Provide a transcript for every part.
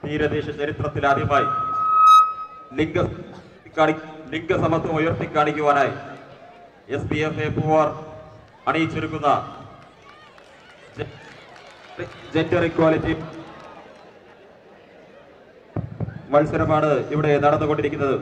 തീരദേശ ചരിത്രത്തിലാദ്യമായി ലിംഗ കാണി- ലിംഗസമത്വം ഉയർത്തി കാണിക്കുവാനായി S P F A Poovar അണിയിച്ചൊരുക്കുന്ന ജെൻഡർ ഇക്വാലിറ്റി മത്സരമാണ് ഇവിടെ നടന്നുകൊണ്ടിരിക്കുന്നത്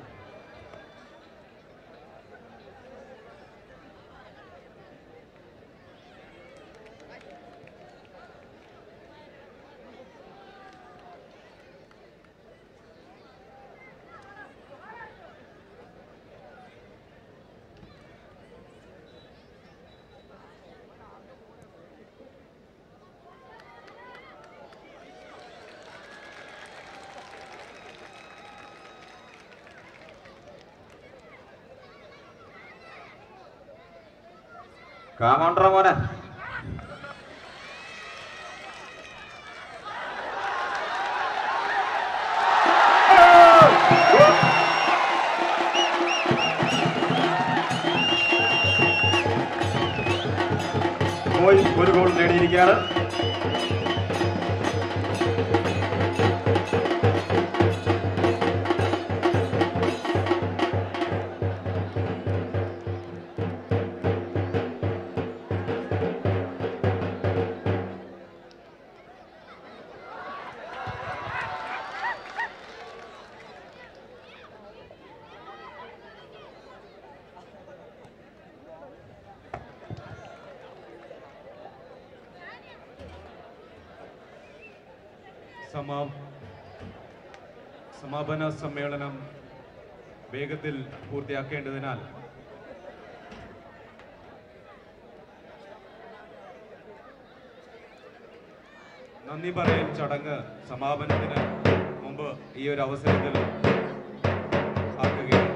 കാമോണ്ടറ മോനെ മോയ് ഒരു ഗോൾ നേടിയിരിക്കുകയാണ് സമാ സമാപന സമ്മേളനം വേഗത്തിൽ പൂർത്തിയാക്കേണ്ടതിനാൽ നന്ദി പറയൽ ചടങ്ങ് സമാപനത്തിന് മുമ്പ് ഈ ഒരു അവസരത്തിൽ ആക്കുകയാണ്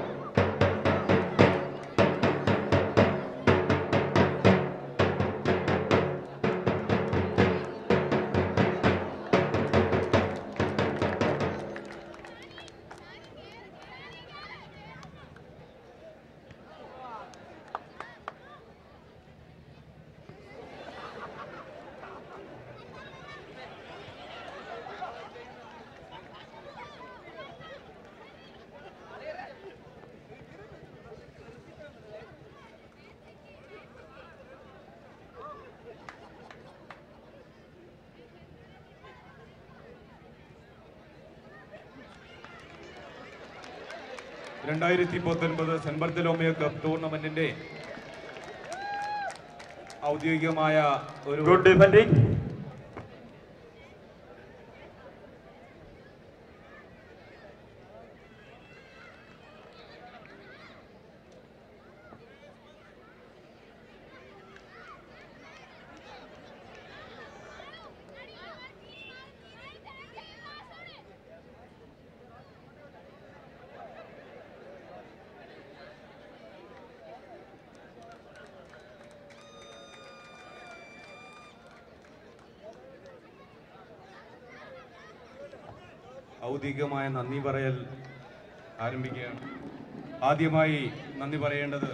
രണ്ടായിരത്തി പത്തൊൻപത് സെന്റ് ബർത്തലോമിയോ കപ്പ് ടൂർണമെന്റിന്റെ ഔദ്യോഗികമായ ഒരു ഗുഡ് ഡിഫൻഡിങ് ഔദ്യോഗികമായ നന്ദി പറയൽ ആരംഭിക്കുകയാണ് ആദ്യമായി നന്ദി പറയേണ്ടത്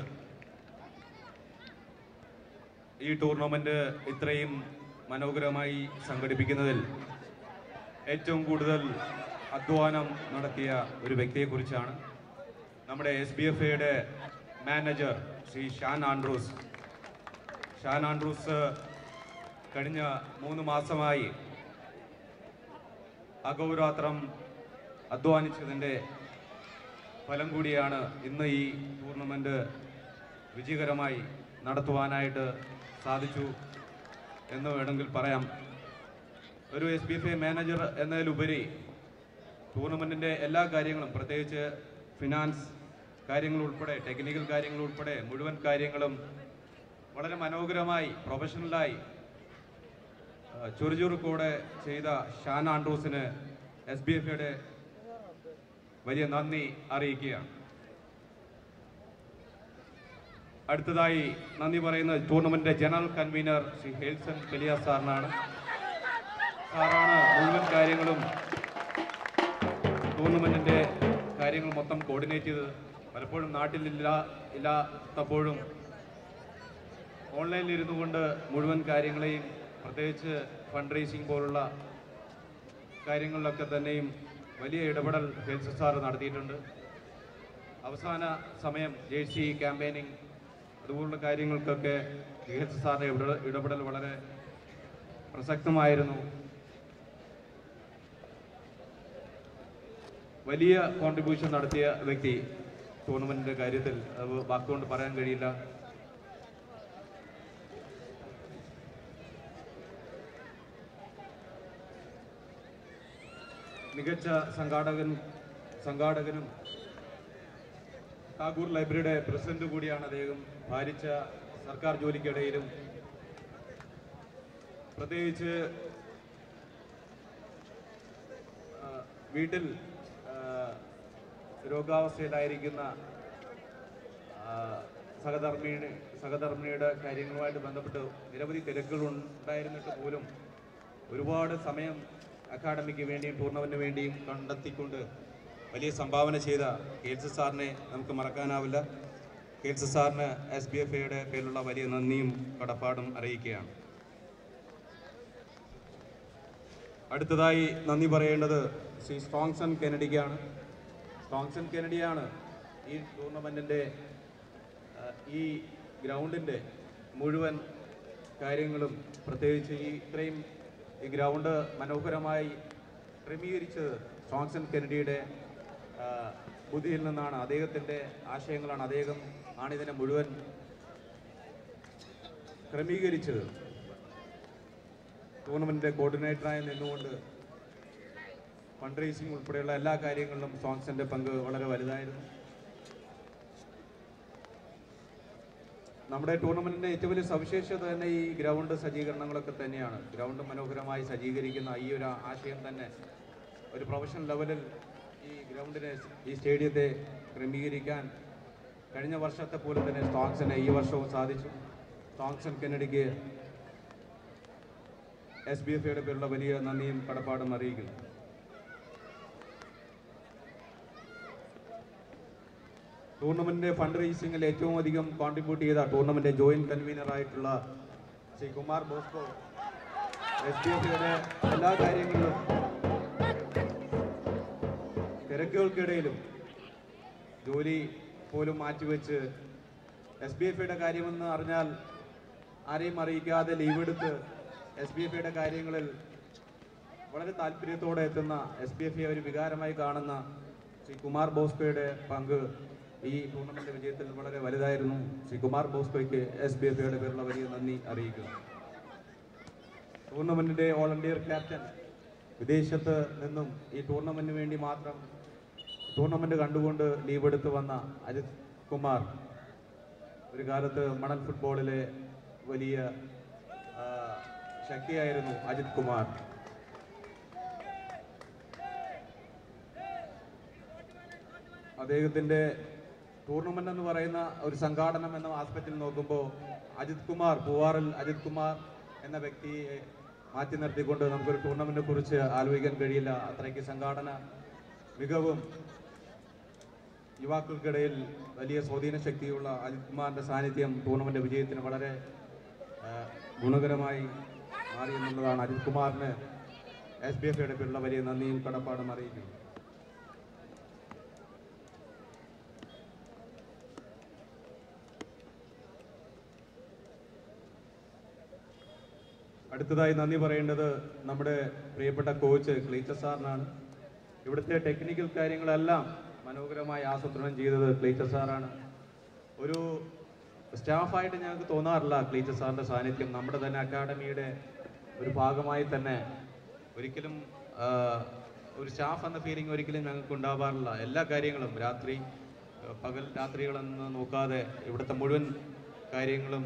ഈ ടൂർണമെന്റ് ഇത്രയും മനോഹരമായി സംഘടിപ്പിക്കുന്നതിൽ ഏറ്റവും കൂടുതൽ അധ്വാനം നടത്തിയ ഒരു വ്യക്തിയെക്കുറിച്ചാണ് നമ്മുടെ എസ് ബി എഫ് എയുടെ manager Shri Shan Andrews Shan Andrews കഴിഞ്ഞ മൂന്ന് മാസമായി അഗൗരാത്രം അധ്വാനിച്ചതിൻ്റെ ഫലം കൂടിയാണ് ഇന്ന് ഈ ടൂർണമെന്റ് വിജയകരമായി നടത്തുവാനായിട്ട് സാധിച്ചു എന്ന് വേണമെങ്കിൽ പറയാം ഒരു S B F A manager എന്നതിലുപരി ടൂർണമെന്റിന്റെ എല്ലാ കാര്യങ്ങളും പ്രത്യേകിച്ച് ഫിനാൻസ് കാര്യങ്ങൾ ഉൾപ്പെടെ ടെക്നിക്കൽ കാര്യങ്ങൾ ഉൾപ്പെടെ മുഴുവൻ കാര്യങ്ങളും വളരെ മനോഹരമായി പ്രൊഫഷണലായി ആ, ചുറുചുറുക്കോടെ ചെയ്ത ഷാൻ ആൻഡ്രൂസിന് എസ് ബി എഫ് യുടെ വലിയ നന്ദി അറിയിക്കുകയാണ് അടുത്തതായി നന്ദി പറയുന്നത് ടൂർണമെന്റിന്റെ ജനറൽ കൺവീനർ ശ്രീ ഹേൽസൺ പെലിയ സാറിനാണ് സാറാണ് മുഴുവൻ കാര്യങ്ങളും ടൂർണമെന്റിന്റെ കാര്യങ്ങൾ മൊത്തം കോർഡിനേറ്റ് ചെയ്തത് പലപ്പോഴും നാട്ടിലില്ല ഇല്ലാത്തപ്പോഴും ഓൺലൈനിൽ ഇരുന്നു കൊണ്ട് മുഴുവൻ കാര്യങ്ങളെയും പ്രത്യേകിച്ച് ഫണ്ട് റേസിംഗ് പോലുള്ള കാര്യങ്ങളിലൊക്കെ തന്നെയും വലിയ ഇടപെടൽ ഹെൽത്ത് സാർ നടത്തിയിട്ടുണ്ട് അവസാന സമയം ജേഴ്സി ക്യാമ്പയിനിങ് അതുപോലുള്ള കാര്യങ്ങൾക്കൊക്കെ ഹെൽത്ത് സാറിൻ്റെ ഇടപെടൽ ഇടപെടൽ വളരെ പ്രസക്തമായിരുന്നു വലിയ കോൺട്രിബ്യൂഷൻ നടത്തിയ വ്യക്തി ടൂർണമെന്റിന്റെ കാര്യത്തിൽ അത് വാക്കുകൊണ്ട് പറയാൻ കഴിയില്ല മികച്ച സംഘാടകൻ സംഘാടകനും ടാഗൂർ ലൈബ്രറിയുടെ പ്രസിഡന്റ് കൂടിയാണ് അദ്ദേഹം ഭാരിച്ച സർക്കാർ ജോലിക്കിടയിലും പ്രത്യേകിച്ച് ആ, വീട്ടിൽ ആ, രോഗാവസ്ഥയിലായിരിക്കുന്ന ആ, സഹധർമ്മിണി സഹധർമ്മിണിയുടെ കാര്യങ്ങളുമായിട്ട് ബന്ധപ്പെട്ട് നിരവധി തിരക്കുകൾ ഉണ്ടായിരുന്നിട്ട് പോലും ഒരുപാട് സമയം അക്കാഡമിക്ക് വേണ്ടിയും ടൂർണമെന്റിന് വേണ്ടിയും കണ്ടെത്തിക്കൊണ്ട് വലിയ സംഭാവന ചെയ്ത കേൾസ് സാറിനെ നമുക്ക് മറക്കാനാവില്ല കേൾസ് സാറിന് എസ് ബി എഫ് ഐയുടെ പേരിലുള്ള വലിയ നന്ദിയും കടപ്പാടും അറിയിക്കുകയാണ് അടുത്തതായി നന്ദി പറയേണ്ടത് ശ്രീ സ്ട്രോങ്സൺ കെനഡിക്കാണ് സ്ട്രോങ്സൺ കെനഡിയാണ് ഈ ടൂർണമെന്റിന്റെ ആ, ഈ ഗ്രൗണ്ടിന്റെ മുഴുവൻ കാര്യങ്ങളും പ്രത്യേകിച്ച് ഈ ഇത്രയും ഈ ഗ്രൗണ്ട് മനോഹരമായി ക്രമീകരിച്ചത് സ്ട്രോങ്സൺ കെനഡിയുടെ ആ, ബുദ്ധിയിൽ നിന്നാണ് അദ്ദേഹത്തിന്റെ ആശയങ്ങളാണ് അദ്ദേഹം ആണ് ഇതിനെ മുഴുവൻ ക്രമീകരിച്ചത് ടൂർണമെന്റിന്റെ കോർഡിനേറ്ററായി നിന്നുകൊണ്ട് ഫണ്ട് റേസിംഗ് ഉൾപ്പെടെയുള്ള എല്ലാ കാര്യങ്ങളിലും സോങ്സിന്റെ പങ്ക് വളരെ വലുതായിരുന്നു നമ്മുടെ ടൂർണമെന്റിന്റെ ഏറ്റവും വലിയ സവിശേഷത തന്നെ ഈ ഗ്രൗണ്ട് സജ്ജീകരണങ്ങളൊക്കെ തന്നെയാണ് ഗ്രൗണ്ട് മനോഹരമായി സജ്ജീകരിക്കുന്ന ഈ ഒരു ആശയം തന്നെ ഒരു പ്രൊഫഷണൽ ലെവലിൽ ഈ ഗ്രൗണ്ടിനെ ഈ സ്റ്റേഡിയത്തെ ക്രമീകരിക്കാൻ കഴിഞ്ഞ വർഷത്തെ പോലെ തന്നെ സ്റ്റോങ്സിനെ ഈ വർഷവും സാധിച്ചു സ്റ്റോങ്സൺ കെന്നഡിക്ക് എസ് ബി എഫ് ഐയുടെ പേരുള്ള വലിയ നന്ദിയും കടപ്പാടും അറിയിക്കുന്നു ടൂർണമെന്റിന്റെ ഫണ്ട് റേസിംഗിൽ ഏറ്റവും അധികം കോൺട്രിബ്യൂട്ട് ചെയ്ത ടൂർണമെന്റ് ജോയിന്റ് കൺവീനർ ആയിട്ടുള്ള Shri Kumar Bosco S B F ഐയുടെ എല്ലാ കാര്യങ്ങളിലും തിരക്കുകൾക്കിടയിലും ജോലി പോലും മാറ്റിവെച്ച് എസ് ബി എഫ് ഐയുടെ കാര്യമെന്ന് അറിഞ്ഞാൽ ആരെയും അറിയിക്കാതെ ലീവ് എടുത്ത് എസ് ബി എഫ് ഐയുടെ കാര്യങ്ങളിൽ വളരെ താല്പര്യത്തോടെ എത്തുന്ന എസ് ബി എഫ് ഐ ഒരു വികാരമായി കാണുന്ന ശ്രീ കുമാർ ബോസ്കോയുടെ പങ്ക് ഈ ടൂർണമെന്റ് വിജയത്തിൽ വളരെ വലുതായിരുന്നു ശ്രീ കുമാർ ബോസ്കോയ്ക്ക് എസ് ബി എഫ് ഐയുടെ പേരുള്ള വലിയ നന്ദി അറിയിക്കുന്നു ടൂർണമെന്റിന്റെ ഓൾ ഇന്ത്യ ക്യാപ്റ്റൻ വിദേശത്ത് നിന്നും ഈ ടൂർണമെന്റിന് വേണ്ടി മാത്രം ടൂർണമെന്റ് കണ്ടുകൊണ്ട് ലീവ് എടുത്ത് വന്ന അജിത് കുമാർ ഒരു കാലത്ത് മണൽ ഫുട്ബോളിലെ വലിയ ആ, ശക്തിയായിരുന്നു അജിത് കുമാർ അദ്ദേഹത്തിന്റെ ടൂർണമെന്റ് എന്ന് പറയുന്ന ഒരു സംഘാടനം എന്ന ആസ്പെക്റ്റിൽ നോക്കുമ്പോൾ അജിത് കുമാർ പൂവാറിൽ അജിത് കുമാർ എന്ന വ്യക്തിയെ മാറ്റി നിർത്തിക്കൊണ്ട് നമുക്കൊരു ടൂർണമെന്റിനെ കുറിച്ച് ആലോചിക്കാൻ കഴിയില്ല അത്രയ്ക്ക് സംഘാടന മികവും യുവാക്കൾക്കിടയിൽ വലിയ സ്വാധീന ശക്തിയുള്ള അജിത് കുമാറിന്റെ സാന്നിധ്യം ടൂർണമെന്റ് വിജയത്തിന് വളരെ ആ, ഗുണകരമായി മാറി എന്നുള്ളതാണ് അജിത് കുമാറിന് എസ് ബി എഫ് ഐയുടെ പേരുള്ള വലിയ നന്ദിയും കടപ്പാടും അറിയിക്കുന്നു അടുത്തതായി നന്ദി പറയേണ്ടത് നമ്മുടെ പ്രിയപ്പെട്ട കോച്ച് ക്ലീറ്റ സാറിനാണ് ഇവിടുത്തെ ടെക്നിക്കൽ കാര്യങ്ങളെല്ലാം മനോഹരമായി ആസൂത്രണം ചെയ്തത് ക്ലീറ്റ സാറാണ് ഒരു സ്റ്റാഫായിട്ട് ഞങ്ങൾക്ക് തോന്നാറില്ല ക്ലീറ്റ സാറിന്റെ സാന്നിധ്യം നമ്മുടെ തന്നെ അക്കാഡമിയുടെ ഒരു ഭാഗമായി തന്നെ ഒരിക്കലും ആ, ഒരു സ്റ്റാഫ് എന്ന ഫീലിംഗ് ഒരിക്കലും ഞങ്ങൾക്ക് ഉണ്ടാവാറില്ല എല്ലാ കാര്യങ്ങളും രാത്രി ആ, പകൽ രാത്രികളെന്ന് നോക്കാതെ ഇവിടുത്തെ മുഴുവൻ കാര്യങ്ങളും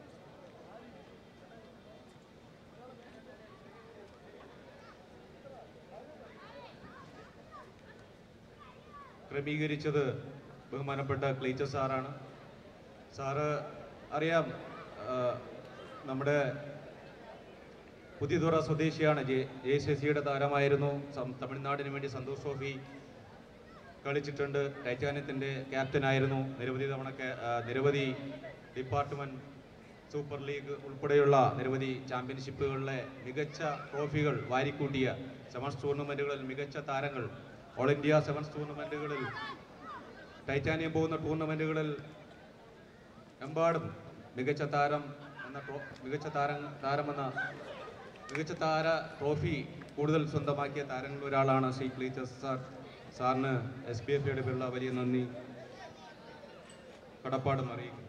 ക്രമീകരിച്ചത് ബഹുമാനപ്പെട്ട ക്ലീറ്റ സാറാണ് സാറ് അറിയാം ആ, നമ്മുടെ പുതിയതുറ സ്വദേശിയാണ് ജെ ജെ സി സിയുടെ താരമായിരുന്നു സം- തമിഴ്നാടിന് വേണ്ടി സന്തോഷ് ട്രോഫി കളിച്ചിട്ടുണ്ട് ടൈറ്റാനിയത്തിൻ്റെ ക്യാപ്റ്റനായിരുന്നു നിരവധി തവണ ക്യാ- ആ, നിരവധി ഡിപ്പാർട്ട്മെന്റ് സൂപ്പർ ലീഗ് ഉൾപ്പെടെയുള്ള നിരവധി ചാമ്പ്യൻഷിപ്പുകളിലെ മികച്ച ട്രോഫികൾ വാരിക്കൂട്ടിയ സെവൻസ് ടൂർണമെന്റുകളിൽ മികച്ച താരങ്ങൾ ഓൾ ഇന്ത്യ സെവൻസ് ടൂർണമെന്റുകളിൽ ടൈറ്റാനിയം പോകുന്ന ടൂർണമെന്റുകളിൽ എമ്പാടും മികച്ച താരം എന്ന ട്രോ മികച്ച താരം താരമെന്ന മികച്ച താര ട്രോഫി കൂടുതൽ സ്വന്തമാക്കിയ താരങ്ങളിൽ ഒരാളാണ് ശ്രീ ക്ലീച്ചസ് സാർ സാറിന് എസ് ബി എഫ് ഐയുടെ പേരുള്ള വലിയ നന്ദി കടപ്പാടും അറിയിക്കുന്നു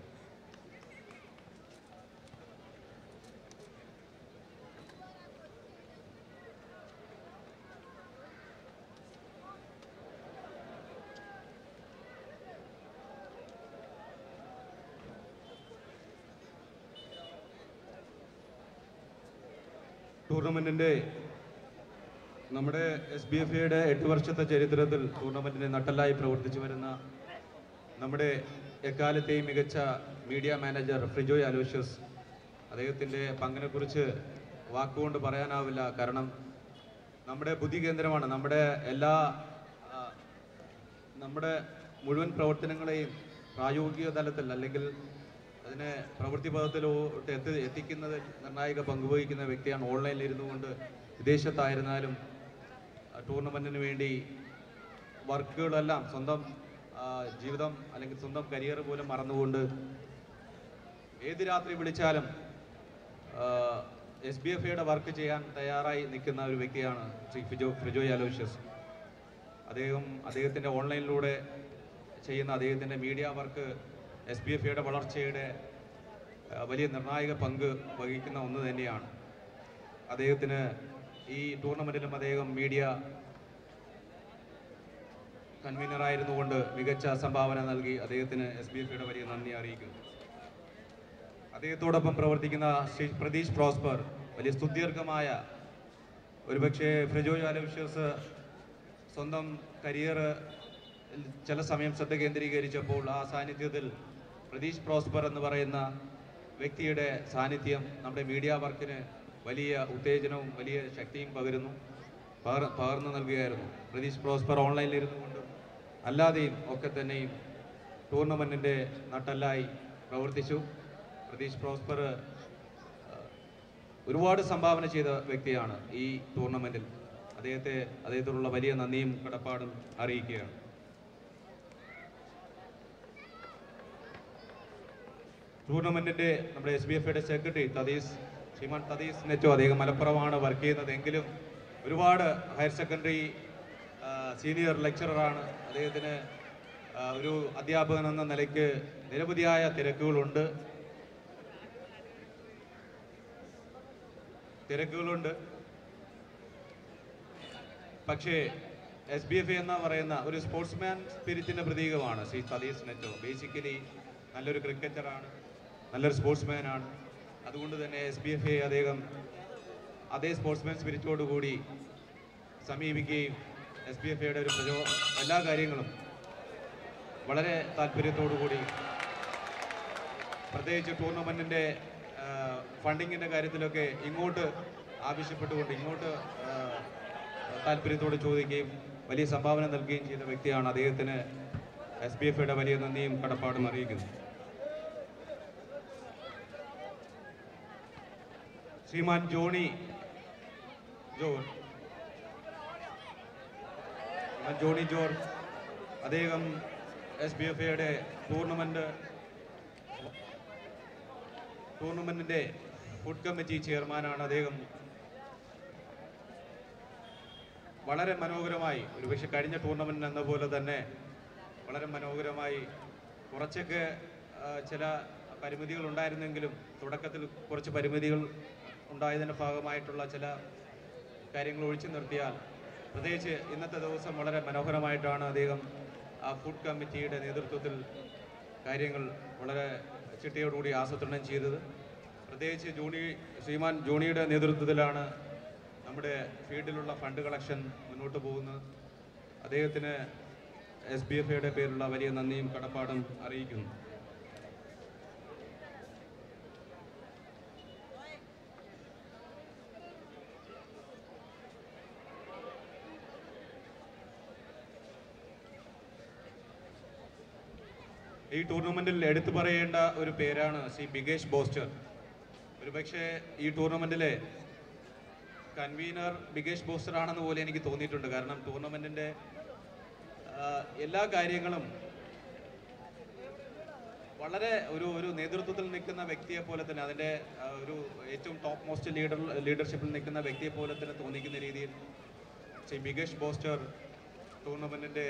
ടൂർണമെന്റിന്റെ നമ്മുടെ എസ് ബി എഫ് ഐയുടെ എട്ട് വർഷത്തെ ചരിത്രത്തിൽ ടൂർണമെന്റിന്റെ നട്ടലായി പ്രവർത്തിച്ചു വരുന്ന നമ്മുടെ എക്കാലത്തെയും മികച്ച മീഡിയ മാനേജർ ഫ്രിജോയ് അലോഷ്യസ് അദ്ദേഹത്തിൻ്റെ പങ്കിനെക്കുറിച്ച് വാക്കുകൊണ്ട് പറയാനാവില്ല കാരണം നമ്മുടെ ബുദ്ധി കേന്ദ്രമാണ് നമ്മുടെ എല്ലാ ആ, നമ്മുടെ മുഴുവൻ പ്രവർത്തനങ്ങളെയും പ്രായോഗിക തലത്തിൽ അല്ലെങ്കിൽ അതിനെ പ്രവൃത്തി പദത്തിലോട്ട് എത്തി എത്തിക്കുന്നതിൽ നിർണായക പങ്കുവഹിക്കുന്ന വ്യക്തിയാണ് ഓൺലൈനിൽ ഇരുന്നു കൊണ്ട് വിദേശത്തായിരുന്നാലും ആ, ടൂർണമെന്റിന് വേണ്ടി വർക്കുകളെല്ലാം സ്വന്തം ആ, ജീവിതം അല്ലെങ്കിൽ സ്വന്തം കരിയർ പോലും മറന്നുകൊണ്ട് ഏത് രാത്രി വിളിച്ചാലും എസ് ബി എഫ് ഐയുടെ വർക്ക് ചെയ്യാൻ തയ്യാറായി നിൽക്കുന്ന ഒരു വ്യക്തിയാണ് ശ്രീ ഫിജോ ഫിജോയ് അലോഷ്യസ് അദ്ദേഹം അദ്ദേഹത്തിൻ്റെ ഓൺലൈനിലൂടെ ചെയ്യുന്ന അദ്ദേഹത്തിൻ്റെ media work S B F ഐയുടെ വളർച്ചയുടെ ആ, വലിയ നിർണായക പങ്ക് വഹിക്കുന്ന ഒന്ന് തന്നെയാണ് അദ്ദേഹത്തിന് ഈ ടൂർണമെൻറ്റിലും അദ്ദേഹം മീഡിയ കൺവീനറായിരുന്നുകൊണ്ട് മികച്ച സംഭാവന നൽകി അദ്ദേഹത്തിന് എസ് ബി എഫ് ഐയുടെ വലിയ നന്ദി അറിയിക്കുന്നു അദ്ദേഹത്തോടൊപ്പം പ്രവർത്തിക്കുന്ന ശ്രീ പ്രതീഷ് പ്രോസ്പർ വലിയ സുദീർഘമായ ഒരുപക്ഷെ ഫ്രിജോയ് അലോഷ്യസ് സ്വന്തം കരിയർ ചില സമയം ശ്രദ്ധ കേന്ദ്രീകരിച്ചപ്പോൾ ആ സാന്നിധ്യത്തിൽ പ്രതീഷ് പ്രോസ്പർ എന്ന് പറയുന്ന വ്യക്തിയുടെ സാന്നിധ്യം നമ്മുടെ മീഡിയ വർക്കിന് വലിയ ഉത്തേജനവും വലിയ ശക്തിയും പകരുന്നു പകർ പകർന്നു നൽകുകയായിരുന്നു പ്രതീഷ് പ്രോസ്പർ ഓൺലൈനിൽ ഇരുന്നു കൊണ്ടും അല്ലാതെയും ഒക്കെ തന്നെയും ടൂർണമെൻറ്റിൻ്റെ നട്ടെല്ലായി പ്രവർത്തിച്ചു പ്രതീഷ് പ്രോസ്പർ ഒരുപാട് സംഭാവന ചെയ്ത വ്യക്തിയാണ് ഈ ടൂർണമെന്റിൽ അദ്ദേഹത്തെ അദ്ദേഹത്തോടുള്ള വലിയ നന്ദിയും കടപ്പാടും അറിയിക്കുകയാണ് ടൂർണമെന്റിന്റെ നമ്മുടെ എസ് ബി എഫ് ഐയുടെ സെക്രട്ടറി തതീസ് ശ്രീമാൻ തതീസ് നെറ്റോ അദ്ദേഹം മലപ്പുറമാണ് വർക്ക് ചെയ്യുന്നത് എങ്കിലും ഒരുപാട് ഹയർ സെക്കൻഡറി സീനിയർ ലെക്ചററാണ് അദ്ദേഹത്തിന് ആ, ഒരു അധ്യാപകൻ എന്ന നിലയ്ക്ക് നിരവധിയായ തിരക്കുകളുണ്ട് തിരക്കുകളുണ്ട് പക്ഷേ എസ് ബി എഫ് എന്ന് പറയുന്ന ഒരു സ്പോർട്സ്മാൻ സ്പിരിറ്റിന്റെ പ്രതീകമാണ് ശ്രീ സതീഷ് നെറ്റോ ബേസിക്കലി നല്ലൊരു ക്രിക്കറ്ററാണ് നല്ലൊരു സ്പോർട്സ്മാൻ ആണ് അതുകൊണ്ട് തന്നെ എസ് ബി എഫ് ഐ അദ്ദേഹം അതേ സ്പോർട്സ്മാൻ സ്പിരിറ്റോടു കൂടി സമീപിക്കുകയും എസ് ബി എഫ് ഐയുടെ ഒരു പ്രചോ എല്ലാ കാര്യങ്ങളും വളരെ താല്പര്യത്തോടു കൂടി പ്രത്യേകിച്ച് ടൂർണമെന്റിന്റെ ഫണ്ടിങ്ങിന്റെ കാര്യത്തിലൊക്കെ ഇങ്ങോട്ട് ആവശ്യപ്പെട്ടുകൊണ്ട് ഇങ്ങോട്ട് ആ, താല്പര്യത്തോട് ചോദിക്കുകയും വലിയ സംഭാവന നൽകുകയും ചെയ്ത വ്യക്തിയാണ് അദ്ദേഹത്തിന് എസ് ബി എഫ് ഐയുടെ വലിയ നന്ദിയും കടപ്പാടും അറിയിക്കുന്നു ശ്രീമാൻ ജോണി ജോർജ് ശ്രീമാൻ ജോണി ജോർജ് അദ്ദേഹം എസ് ബി എഫ് ഐയുടെ ടൂർണമെന്റ് ടൂർണമെന്റിന്റെ ഫുഡ് കമ്മിറ്റി ചെയർമാനാണ് അദ്ദേഹം വളരെ മനോഹരമായി ഒരുപക്ഷെ കഴിഞ്ഞ ടൂർണമെന്റിന് എന്ന പോലെ തന്നെ വളരെ മനോഹരമായി കുറച്ചൊക്കെ ആ, ചില പരിമിതികൾ ഉണ്ടായിരുന്നെങ്കിലും തുടക്കത്തിൽ കുറച്ച് പരിമിതികൾ ഉണ്ടായതിൻ്റെ ഭാഗമായിട്ടുള്ള ചില കാര്യങ്ങൾ ഒഴിച്ചു നിർത്തിയാൽ പ്രത്യേകിച്ച് ഇന്നത്തെ ദിവസം വളരെ മനോഹരമായിട്ടാണ് അദ്ദേഹം ആ ഫുഡ് കമ്മിറ്റിയുടെ നേതൃത്വത്തിൽ കാര്യങ്ങൾ വളരെ ചിട്ടയോടുകൂടി ആസൂത്രണം ചെയ്തത് പ്രത്യേകിച്ച് ജൂണി ശ്രീമാൻ ജൂണിയുടെ നേതൃത്വത്തിലാണ് നമ്മുടെ ഫീൽഡിലുള്ള ഫണ്ട് കളക്ഷൻ മുന്നോട്ട് പോകുന്നത് അദ്ദേഹത്തിന് എസ് ബി എഫ് ഐയുടെ പേരിലുള്ള വലിയ നന്ദിയും കടപ്പാടും അറിയിക്കുന്നു ഈ ടൂർണമെന്റിൽ എടുത്തു പറയേണ്ട ഒരു പേരാണ് ശ്രീ ബിഗേഷ് ബോസ്റ്റർ ഒരുപക്ഷെ ഈ ടൂർണമെന്റിലെ കൺവീനർ ബിഗേഷ് ബോസ്റ്റർ ആണെന്ന് പോലെ എനിക്ക് തോന്നിയിട്ടുണ്ട് കാരണം ടൂർണമെന്റിന്റെ ആ, എല്ലാ കാര്യങ്ങളും വളരെ ഒരു ഒരു നേതൃത്വത്തിൽ നിൽക്കുന്ന വ്യക്തിയെ പോലെ തന്നെ അതിന്റെ ആ, ഒരു ഏറ്റവും ടോപ്പ് മോസ്റ്റ് ലീഡർ ലീഡർഷിപ്പിൽ നിൽക്കുന്ന വ്യക്തിയെ പോലെ തന്നെ തോന്നിക്കുന്ന രീതിയിൽ ശ്രീ ബിഗേഷ് ബോസ്റ്റർ ടൂർണമെന്റിന്റെ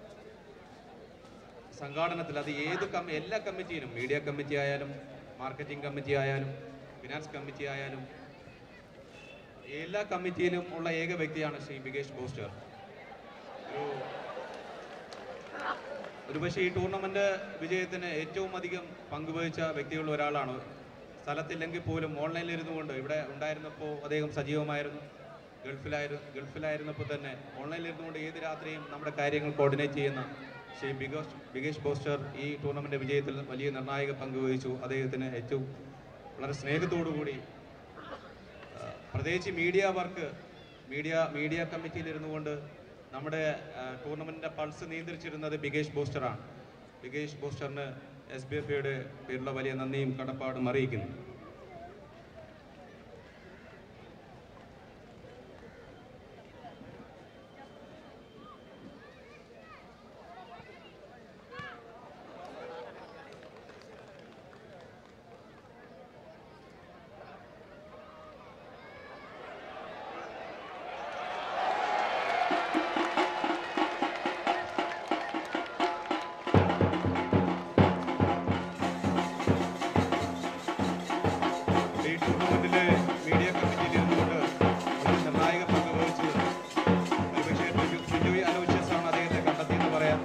സംഘാടനത്തിൽ അത് ഏത് കമ്മി എല്ലാ കമ്മിറ്റിയിലും മീഡിയ കമ്മിറ്റി ആയാലും മാർക്കറ്റിംഗ് കമ്മിറ്റി ആയാലും ഫിനാൻസ് കമ്മിറ്റി ആയാലും എല്ലാ കമ്മിറ്റിയിലും ഉള്ള ഏക വ്യക്തിയാണ് ശ്രീ ബിഗേഷ് ബോസ്റ്റർ ഒരു ഒരുപക്ഷെ ഈ ടൂർണമെന്റ് വിജയത്തിന് ഏറ്റവും അധികം പങ്കുവഹിച്ച വ്യക്തികളിൽ ഒരാളാണ് സ്ഥലത്തില്ലെങ്കിൽ പോലും ഓൺലൈനിൽ ഇരുന്നു കൊണ്ട് ഇവിടെ ഉണ്ടായിരുന്നപ്പോൾ അദ്ദേഹം സജീവമായിരുന്നു ഗൾഫിലായിരുന്നു ഗൾഫിലായിരുന്നപ്പോൾ തന്നെ ഓൺലൈനിൽ ഇരുന്നുകൊണ്ട് ഏത് രാത്രിയും നമ്മുടെ കാര്യങ്ങൾ കോർഡിനേറ്റ് ചെയ്യുന്ന ശ്രീ ബിഗോഷ് ബിഗേഷ് ബോസ്റ്റർ ഈ ടൂർണമെന്റ് വിജയത്തിൽ വലിയ നിർണായക പങ്ക് വഹിച്ചു അദ്ദേഹത്തിന് ഏറ്റവും വളരെ സ്നേഹത്തോടു കൂടി ആ, പ്രത്യേകിച്ച് മീഡിയ വർക്ക് മീഡിയ മീഡിയ കമ്മിറ്റിയിൽ ഇരുന്നുകൊണ്ട് നമ്മുടെ ആ, ടൂർണമെന്റിന്റെ പൾസ് നിയന്ത്രിച്ചിരുന്നത് ബിഗേഷ് ബോസ്റ്ററാണ് ബിഗേഷ് ബോസ്റ്ററിന് എസ് ബി എഫ് ഐയുടെ പേരിലുള്ള വലിയ നന്ദിയും കടപ്പാടും അറിയിക്കുന്നു ഈ ടൂർണമെന്റിലെ മീഡിയ കമ്മിറ്റിയിൽ ഇരുന്നുകൊണ്ട് ഒരു നിർണായക പങ്ക് വഹിച്ചത് ഒരുപക്ഷെ ബിജു- ബിജോയ് അലോഷ്യസ് ആണ് അദ്ദേഹത്തെ കണ്ടെത്തിയെന്ന് പറയാം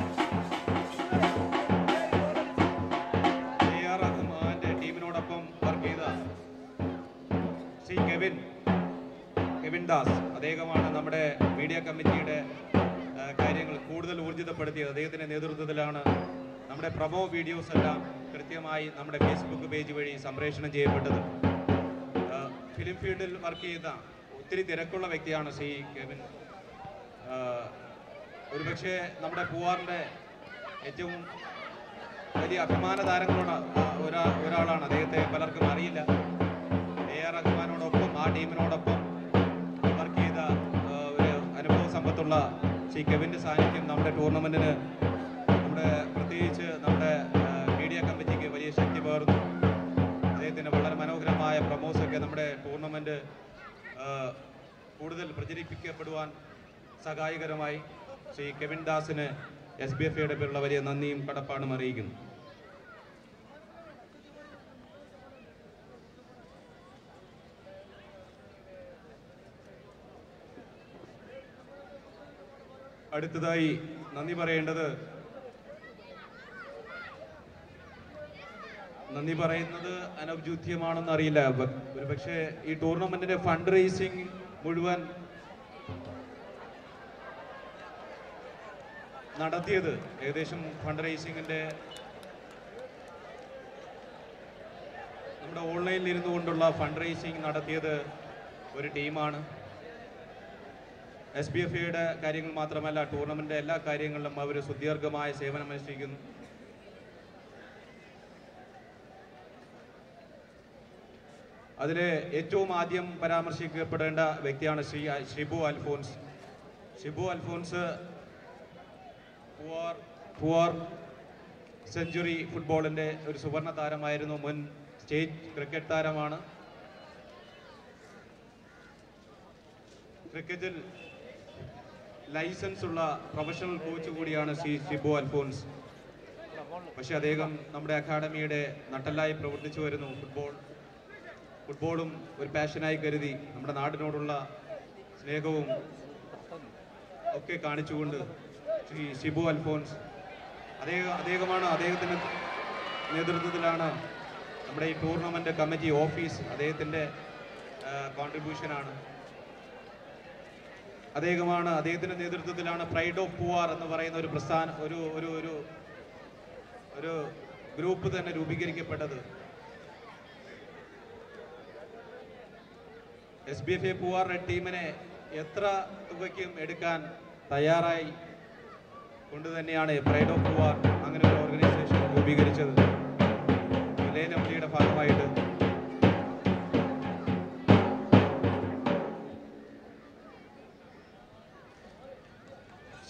എ ആർ റഹ്മാന്റെ ടീമിനോടൊപ്പം വർക്ക് ചെയ്ത ശ്രീ കെവിൻ കെവിൻ ദാസ് അദ്ദേഹമാണ് നമ്മുടെ മീഡിയ കമ്മിറ്റിയുടെ ആ, കാര്യങ്ങൾ കൂടുതൽ ഊർജിതപ്പെടുത്തിയത് അദ്ദേഹത്തിന്റെ നേതൃത്വത്തിലാണ് നമ്മുടെ പ്രമോ വീഡിയോസ് എല്ലാം കൃത്യമായി നമ്മുടെ ഫേസ്ബുക്ക് പേജ് വഴി സംപ്രേഷണം ചെയ്യപ്പെട്ടത് ആ, ഫിലിം ഫീൽഡിൽ വർക്ക് ചെയ്ത ഒത്തിരി തിരക്കുള്ള വ്യക്തിയാണ് ശ്രീ കെവിൻ ആ, ഒരുപക്ഷെ നമ്മുടെ പൂവാറിന്റെ ഏറ്റവും വലിയ അഭിമാന താരങ്ങളോട് ആ, ഒരാ ഒരാളാണ് അദ്ദേഹത്തെ പലർക്കും അറിയില്ല എ ആർ റഹ്മാനോടൊപ്പം ആ ടീമിനോടൊപ്പം വർക്ക് ചെയ്ത ആ, ഒരു അനുഭവ സമ്പത്തുള്ള ശ്രീ കെവിൻ്റെ സാന്നിധ്യം നമ്മുടെ ടൂർണമെന്റിന് നമ്മുടെ പ്രത്യേകിച്ച് നമ്മുടെ ആ, മീഡിയ കമ്മിറ്റിക്ക് വലിയ ശക്തി പകർന്നു അദ്ദേഹത്തിൻ്റെ വളരെ മനോഹരമായ പ്രമോസൊക്കെ നമ്മുടെ ടൂർണമെന്റ് ആ, കൂടുതൽ പ്രചരിപ്പിക്കപ്പെടുവാൻ സഹായകരമായി ശ്രീ കെവിൻ ദാസിന് എസ് ബി എഫ് ഐയുടെ പേരുള്ള വലിയ നന്ദിയും കടപ്പാടും അറിയിക്കുന്നു അടുത്തതായി നന്ദി പറയേണ്ടത് നന്ദി പറയുന്നത് അനൗചിത്യമാണെന്ന് അറിയില്ല ബ- ഒരുപക്ഷെ ഈ ടൂർണമെന്റിന്റെ ഫണ്ട് റേസിംഗ് മുഴുവൻ നടത്തിയത് ഏകദേശം ഫണ്ട് റേസിംഗിന്റെ നമ്മുടെ ഓൺലൈനിൽ ഇരുന്നു കൊണ്ടുള്ള ഫണ്ട് റേസിംഗ് നടത്തിയത് ഒരു ടീമാണ് എസ് ബി എഫ് ഐയുടെ കാര്യങ്ങൾ മാത്രമല്ല ടൂർണമെന്റിന്റെ എല്ലാ കാര്യങ്ങളിലും അവർ സുദീർഘമായ സേവനം അനുഷ്ഠിക്കുന്നു അതിലെ ഏറ്റവും ആദ്യം പരാമർശിക്കപ്പെടേണ്ട വ്യക്തിയാണ് ശ്രീ ഷിബു അൽഫോൻസ് ഷിബു അൽഫോൻസ് പൂവാർ പൂവാർ സെഞ്ചുറി ഫുട്ബോളിന്റെ ഒരു സുവർണ താരമായിരുന്നു മുൻ സ്റ്റേറ്റ് ക്രിക്കറ്റ് താരമാണ് ക്രിക്കറ്റിൽ ലൈസൻസ് ഉള്ള പ്രൊഫഷണൽ കോച്ച് കൂടിയാണ് ശ്രീ ഷിബു അൽഫോൻസ് പക്ഷെ അദ്ദേഹം നമ്മുടെ അക്കാഡമിയുടെ നട്ടലായി പ്രവർത്തിച്ചു വരുന്നു ഫുട്ബോൾ ഫുട്ബോളും ഒരു പാഷനായി കരുതി നമ്മുടെ നാടിനോടുള്ള സ്നേഹവും ഒക്കെ കാണിച്ചുകൊണ്ട് ശ്രീ ഷിബു അൽഫോൻസ് അദ്ദേഹം അദ്ദേഹമാണ് അദ്ദേഹത്തിൻ്റെ നേതൃത്വത്തിലാണ് നമ്മുടെ ഈ ടൂർണമെന്റ് കമ്മിറ്റി ഓഫീസ് അദ്ദേഹത്തിൻ്റെ കോൺട്രിബ്യൂഷനാണ് അദ്ദേഹമാണ് അദ്ദേഹത്തിന്റെ നേതൃത്വത്തിലാണ് പ്രൈഡ് ഓഫ് പൂവാർ എന്ന് പറയുന്ന ഒരു പ്രസ്ഥാന ഒരു ഒരു ഒരു ഒരു ഗ്രൂപ്പ് തന്നെ രൂപീകരിക്കപ്പെട്ടത് എസ് ബി എഫ് എ പൂവാറിന്റെ ടീമിനെ എത്ര തുകയ്ക്കും എടുക്കാൻ തയ്യാറായി കൊണ്ട് തന്നെയാണ് പ്രൈഡ് ഓഫ് പൂവാർ അങ്ങനെ ഒരു ഓർഗനൈസേഷൻ രൂപീകരിച്ചത് വിലയനവലിയുടെ ഭാഗമായിട്ട്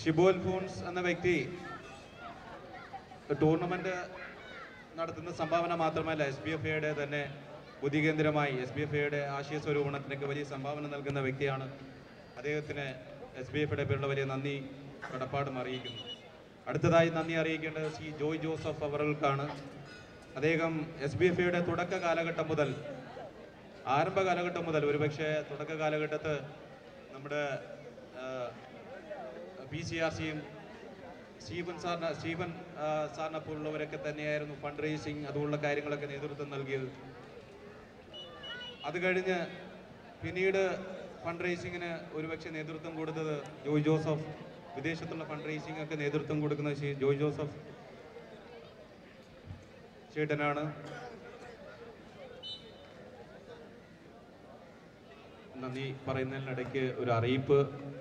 ഷിബോൽ ഫൂൺസ് എന്ന വ്യക്തി ടൂർണമെന്റ് നടത്തുന്ന സംഭാവന മാത്രമല്ല എസ് ബി എഫ് ഐയുടെ തന്നെ ബുദ്ധികേന്ദ്രമായി എസ് ബി എഫ് ഐയുടെ ആശയ സ്വരൂപണത്തിനൊക്കെ വലിയ സംഭാവന നൽകുന്ന വ്യക്തിയാണ് അദ്ദേഹത്തിന് എസ് ബി എഫ് ഐയുടെ പേരുള്ള വലിയ നന്ദി കടപ്പാടും അറിയിക്കുന്നു അടുത്തതായി നന്ദി അറിയിക്കേണ്ടത് ശ്രീ ജോയ് ജോസഫ് അവറുകൾക്കാണ് അദ്ദേഹം എസ് ബി എഫ് ഐയുടെ തുടക്ക കാലഘട്ടം മുതൽ ആരംഭ കാലഘട്ടം മുതൽ ഒരുപക്ഷെ തുടക്ക കാലഘട്ടത്ത് നമ്മുടെ പി സി ആർ സിയും സ്റ്റീഫൻ സാറിന് സ്റ്റീഫൻ ആ, സാറിനെ പോലുള്ളവരൊക്കെ തന്നെയായിരുന്നു ഫണ്ട് റേസിങ് അതുപോലുള്ള കാര്യങ്ങളൊക്കെ നേതൃത്വം നൽകിയത് അത് കഴിഞ്ഞ് പിന്നീട് ഫണ്ട് റേസിങ്ങിന് ഒരുപക്ഷെ നേതൃത്വം കൊടുത്തത് ജോയ് ജോസഫ് വിദേശത്തുള്ള ഫണ്ട് റേസിംഗ് ഒക്കെ നേതൃത്വം കൊടുക്കുന്നത് ശ്രീ ജോയ് ജോസഫ് ചേട്ടനാണ് നന്ദി പറയുന്നതിനിടയ്ക്ക് ഒരു അറിയിപ്പ്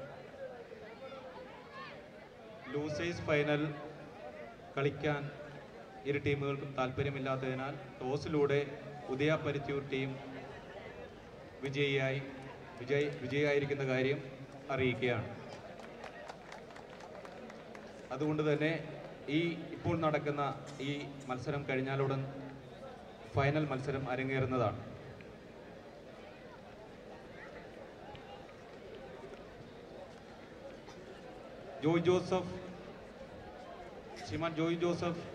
ലൂസേഴ്സ് ഫൈനൽ കളിക്കാൻ ഇരു ടീമുകൾക്കും താല്പര്യമില്ലാത്തതിനാൽ ടോസിലൂടെ ഉദയ പരുത്തിയൂർ ടീം വിജയിയായി വിജയ് വിജയിയായിരിക്കുന്ന കാര്യം അറിയിക്കുകയാണ് അതുകൊണ്ട് തന്നെ ഈ ഇപ്പോൾ നടക്കുന്ന ഈ മത്സരം കഴിഞ്ഞാലുടൻ ഫൈനൽ മത്സരം അരങ്ങേറുന്നതാണ് Joy Joseph Sriman Joy Joseph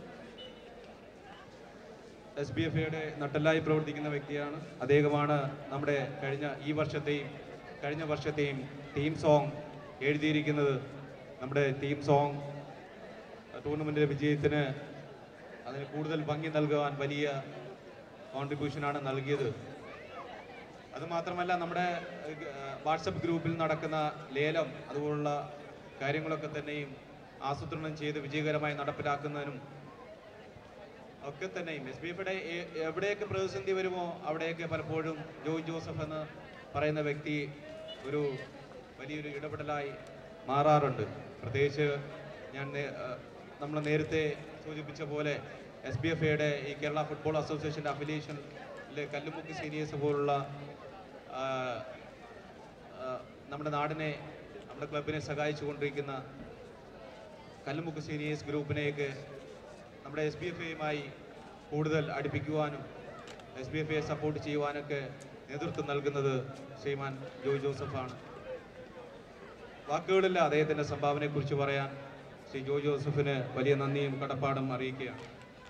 S B F ഐയുടെ നട്ടലായി പ്രവർത്തിക്കുന്ന വ്യക്തിയാണ് അദ്ദേഹമാണ് നമ്മുടെ കഴിഞ്ഞ ഈ വർഷത്തെയും കഴിഞ്ഞ വർഷത്തെയും ടീം സോങ് എഴുതിയിരിക്കുന്നത് നമ്മുടെ ടീം സോങ് ടൂർണമെൻറ്റിലെ വിജയത്തിന് അതിന് കൂടുതൽ ഭംഗി നൽകുവാൻ വലിയ കോൺട്രിബ്യൂഷനാണ് നൽകിയത് അതുമാത്രമല്ല നമ്മുടെ വാട്സപ്പ് ഗ്രൂപ്പിൽ നടക്കുന്ന ലേലം അതുപോലുള്ള കാര്യങ്ങളൊക്കെ തന്നെയും ആസൂത്രണം ചെയ്ത് വിജയകരമായി നടപ്പിലാക്കുന്നതിനും ഒക്കെ തന്നെയും എസ് ബി എഫിയുടെ എവിടെയൊക്കെ പ്രതിസന്ധി വരുമോ അവിടെയൊക്കെ പലപ്പോഴും ജോയ് ജോസഫ് എന്ന് പറയുന്ന വ്യക്തി ഒരു വലിയൊരു ഇടപെടലായി മാറാറുണ്ട് പ്രത്യേകിച്ച് ഞാൻ നേ- ആ, നമ്മൾ നേരത്തെ സൂചിപ്പിച്ച പോലെ എസ് ബി എഫ് ഐയുടെ ഈ കേരള ഫുട്ബോൾ അസോസിയേഷൻ്റെ അഫിലിയേഷനിലെ കല്ലുമുക്ക് സീനിയേഴ്സ് പോലുള്ള ആ, ആ, നമ്മുടെ നാടിനെ നമ്മുടെ ക്ലബിനെ സഹായിച്ചു കൊണ്ടിരിക്കുന്ന കല്ലുമുക്ക് സീനിയേഴ്സ് ഗ്രൂപ്പിനെയൊക്കെ നമ്മുടെ എസ് ബി എഫ് ഐയുമായി കൂടുതൽ അടുപ്പിക്കുവാനും എസ് ബി എഫ് ഐയെ സപ്പോർട്ട് ചെയ്യുവാനൊക്കെ നേതൃത്വം നൽകുന്നത് ശ്രീമാൻ ജോയ് ജോസഫാണ് വാക്കുകളില്ല അദ്ദേഹത്തിൻ്റെ സംഭാവനയെക്കുറിച്ച് പറയാൻ ശ്രീ ജോയ് ജോസഫിന് വലിയ നന്ദിയും കടപ്പാടും അറിയിക്കുകയാണ്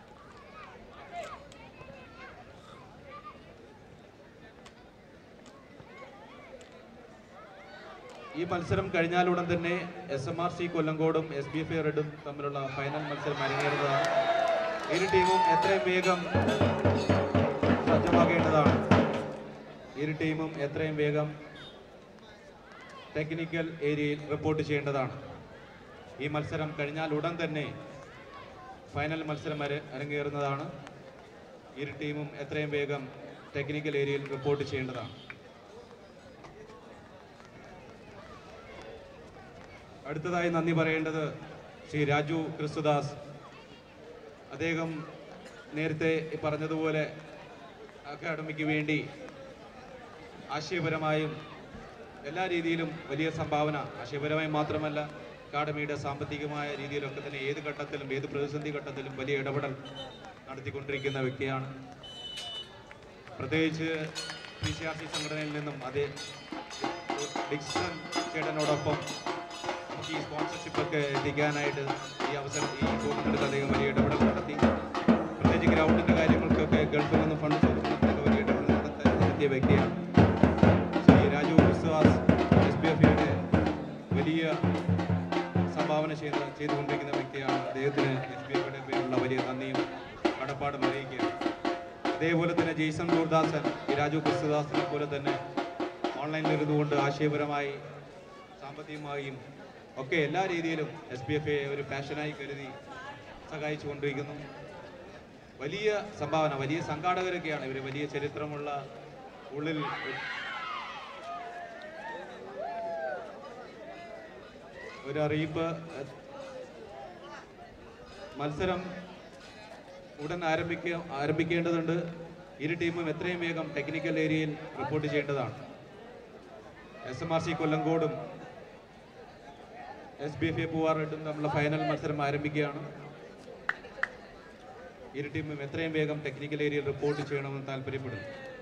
ഈ മത്സരം കഴിഞ്ഞാലുടൻ തന്നെ എസ് എം ആർ സി കൊല്ലങ്കോടും എസ് ബി എഫ് ഐ റെഡും തമ്മിലുള്ള ഫൈനൽ മത്സരം അരങ്ങേറുന്നതാണ് ഇരു ടീമും എത്രയും വേഗം സജ്ജമാകേണ്ടതാണ് ഇരു ടീമും എത്രയും വേഗം ടെക്നിക്കൽ ഏരിയയിൽ റിപ്പോർട്ട് ചെയ്യേണ്ടതാണ് ഈ മത്സരം കഴിഞ്ഞാൽ ഉടൻ തന്നെ ഫൈനൽ മത്സരം അര അരങ്ങേറുന്നതാണ് ഇരു ടീമും എത്രയും വേഗം ടെക്നിക്കൽ ഏരിയയിൽ റിപ്പോർട്ട് ചെയ്യേണ്ടതാണ് അടുത്തതായി നന്ദി പറയേണ്ടത് ശ്രീ രാജു ക്രിസ്തുദാസ് അദ്ദേഹം നേരത്തെ ഈ പറഞ്ഞതുപോലെ അക്കാഡമിക്ക് വേണ്ടി ആശയപരമായും എല്ലാ രീതിയിലും വലിയ സംഭാവന ആശയപരമായി മാത്രമല്ല അക്കാഡമിയുടെ സാമ്പത്തികമായ രീതിയിലൊക്കെ തന്നെ ഏത് ഘട്ടത്തിലും ഏത് പ്രതിസന്ധി ഘട്ടത്തിലും വലിയ ഇടപെടൽ നടത്തിക്കൊണ്ടിരിക്കുന്ന വ്യക്തിയാണ് പ്രത്യേകിച്ച് പി സി ആർ സി സംഘടനയിൽ നിന്നും അതേ ഡിക്സൺ ചേട്ടനോടൊപ്പം നമുക്ക് ഈ സ്പോൺസർഷിപ്പ് ഒക്കെ എത്തിക്കാനായിട്ട് ഈ അവസരം ഈ ടൂർണമെന്റിൽ അദ്ദേഹം വലിയ ഇടപെടൽ നടത്തി പ്രത്യേകിച്ച് ഗ്രൗണ്ടിന്റെ കാര്യങ്ങൾക്കൊക്കെ ഗൾഫിൽ നിന്ന് ഫണ്ട് സ്വരൂപണത്തിനൊക്കെ വലിയ ഇടപെടൽ നടത്താൻ നടത്തിയ വ്യക്തിയാണ് Shri Raju Viswas S B F ഐയുടെ വലിയ സംഭാവന ചെയ്ത ചെയ്തുകൊണ്ടിരിക്കുന്ന വ്യക്തിയാണ് അദ്ദേഹത്തിന് എസ് ബി എഫിയുടെ പേരിലുള്ള വലിയ നന്ദിയും കടപ്പാടും അറിയിക്കുകയാണ് അതേപോലെ തന്നെ ജെയ്സൺ ഗുർദാസൻ ഈ രാജു ക്രിസ്തുദാസിനെ പോലെ തന്നെ ഓൺലൈനിൽ ഇരുന്നുകൊണ്ട് ആശയപരമായി സാമ്പത്തികമായും ഒക്കെ എല്ലാ രീതിയിലും എസ് പി എഫ് ഒരു പാഷനായി കരുതി സഹായിച്ചു കൊണ്ടിരിക്കുന്നു വലിയ സംഭാവന വലിയ സംഘാടകരൊക്കെയാണ് ഇവർ വലിയ ചരിത്രമുള്ള ഉള്ളിൽ ഒരു അറിയിപ്പ് എഹ്, മത്സരം ഉടൻ ആരംഭിക്ക ആരംഭിക്കേണ്ടതുണ്ട് ഇരു ടീമും എത്രയും വേഗം ടെക്നിക്കൽ ഏരിയയിൽ റിപ്പോർട്ട് ചെയ്യേണ്ടതാണ് എസ് എം ആർ സി കൊല്ലങ്കോടും S B F A Poovar റെഡും തമ്മിലുള്ള ഫൈനൽ മത്സരം ആരംഭിക്കുകയാണ് ഇരു ടീമും എത്രയും വേഗം ടെക്നിക്കൽ ഏരിയയിൽ റിപ്പോർട്ട് ചെയ്യണമെന്ന് താല്പര്യപ്പെടുന്നു